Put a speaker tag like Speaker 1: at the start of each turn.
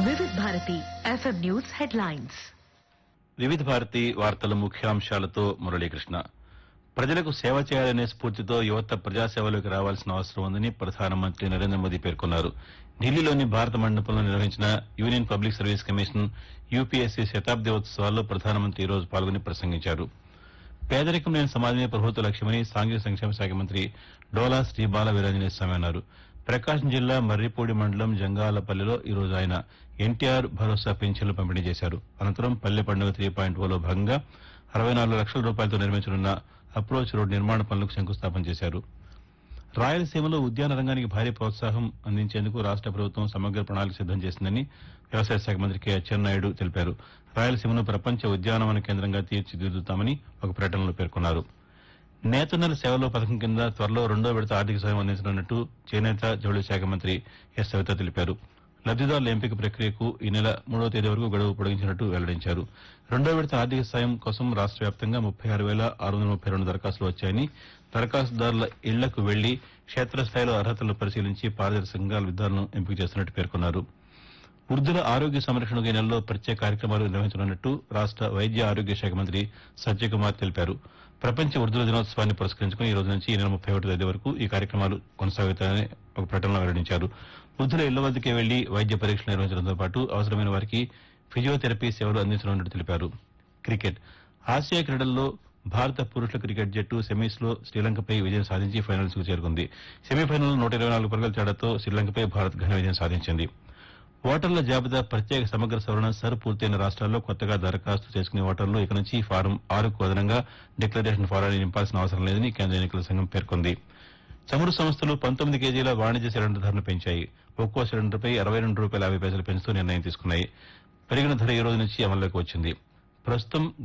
Speaker 1: Vividh Bharati FM news headlines
Speaker 2: Vividh Bharati వార్తల ముఖ్యాంశాలతో మురళీకృష్ణ ప్రజలకు సేవ చేయాలనే స్ఫూర్తితో యువత ప్రజాసేవలోకి రావాల్సిన అవసరం ఉందని ప్రధానమంత్రి నరేంద్ర మోదీ పేర్కొన్నారు ఢిల్లీలోని భారత మండపంలో నిర్వహించిన Union Public Service Commission UPSC శతాబ్ది ఉత్సవాల్లో ప్రధానమంత్రి ఈ రోజు పాల్గొని ప్రసంగించారు పేదరికం లేని సమాజమే ప్రభుత్వ లక్ష్యమని సాంఘిక సంక్షేమ శాఖ మంత్రి డోలా శ్రీ బాల వీరాంజనేయ స్వామి అన్నారు ప్రకాశం జిల్లా మర్రిపూడి మండలం జంగాలపల్లిలో ఈ రోజు ఆయన ఎన్టీఆర్ భరోసా పింఛన్లు పంపిణీ చేశారు అనంతరం పల్లె పండుగ త్రీ పాయింట్ ఓలో భాగంగా అరవై నాలుగు లక్షల రూపాయలతో నిర్మించనున్న అప్రోచ్ రోడ్ నిర్మాణ పనులకు శంకుస్థాపన చేశారు రాయలసీమలో ఉద్యాన రంగానికి భారీ ప్రోత్సాహం అందించేందుకు రాష్ట ప్రభుత్వం సమగ్ర ప్రణాళిక సిద్దం చేసిందని వ్యవసాయ శాఖ మంత్రి కె అచ్చెన్నాయుడు తెలిపారు రాయలసీమను ప్రపంచ ఉద్యానవన కేంద్రంగా తీర్చిదిద్దుతామని ఒక ప్రకటనలో పేర్కొన్నారు నేతన్నల సేవలో పథకం కింద త్వరలో రెండో విడత ఆర్థిక సాయం అందించనున్నట్టు చేనేత జౌళి శాఖ మంత్రి ఎస్ సవిత తెలిపారు లబ్దిదారుల ఎంపిక ప్రక్రియకు ఈ నెల మూడవ తేదీ వరకు గడువు పొడిగించినట్టు వెల్లడించారు రెండో విడత ఆర్థిక సాయం కోసం రాష్ట వ్యాప్తంగా ముప్పై ఆరు వేల ఆరు వందల ముప్పై రెండు దరఖాస్తులు వచ్చాయని దరఖాస్తుదారుల ఇళ్లకు వెళ్లి క్షేత్రస్థాయిలో అర్హతలను పరిశీలించి పారదర్శకంగా లబ్దిదారులను ఎంపిక చేస్తున్నట్టు పేర్కొన్నారు వృద్ధుల ఆరోగ్య సంరక్షణకు ఈ నెలలో ప్రత్యేక కార్యక్రమాలు నిర్వహించనున్నట్టు రాష్ట వైద్య ఆరోగ్య శాఖ మంత్రి సత్యకుమార్ తెలిపారు ప్రపంచ వృద్ధుల దినోత్సవాన్ని పురస్కరించుకుని ఈ రోజు నుంచి ఈ నెల ముప్పై ఒకటి తేదీ వరకు ఈ కార్యక్రమాలు కొనసాగుతాయని ఒక ప్రకటనలో వెల్లడించారు వృద్ధుల ఇళ్ల వద్దకే వెళ్లి వైద్య పరీక్షలు నిర్వహించడంతో పాటు అవసరమైన వారికి ఫిజియోథెరపీ సేవలు అందించనున్నట్టు తెలిపారు క్రికెట్ ఆసియా క్రీడల్లో భారత పురుషుల క్రికెట్ జట్టు సెమీస్ లో శ్రీలంకపై విజయం సాధించి ఫైనల్స్ కు చేరుకుంది సెమీఫైనల్లో నూట ఇరవై నాలుగు పరుగుల తేడాతో శ్రీలంకపై భారత్ ఘన విజయం సాధించింది ఓటర్ల జాబితా ప్రత్యేక సమగ్ర సవరణ సర్ పూర్తయిన రాష్ట్రాల్లో కొత్తగా దరఖాస్తు చేసుకునే ఓటర్లు ఇక నుంచి ఫారం ఆరుకు అదనంగా డిక్లరేషన్ ఫారాన్ని నింపాల్సిన అవసరం లేదని కేంద్ర ఎన్నికల సంఘం పేర్కొంది చమురు సంస్థలు పంతొమ్మిది కేజీల వాణిజ్య సిలిండర్ ధరను పెంచాయి ఒక్కో సిలిండర్పై అరవై రెండు రూపాయల యాభై పైసలు పెంచుతూ నిర్ణయం తీసుకున్నాయి పెరిగిన ధర ఈ రోజు నుంచి అమల్లోకి వచ్చింది ప్రస్తుతం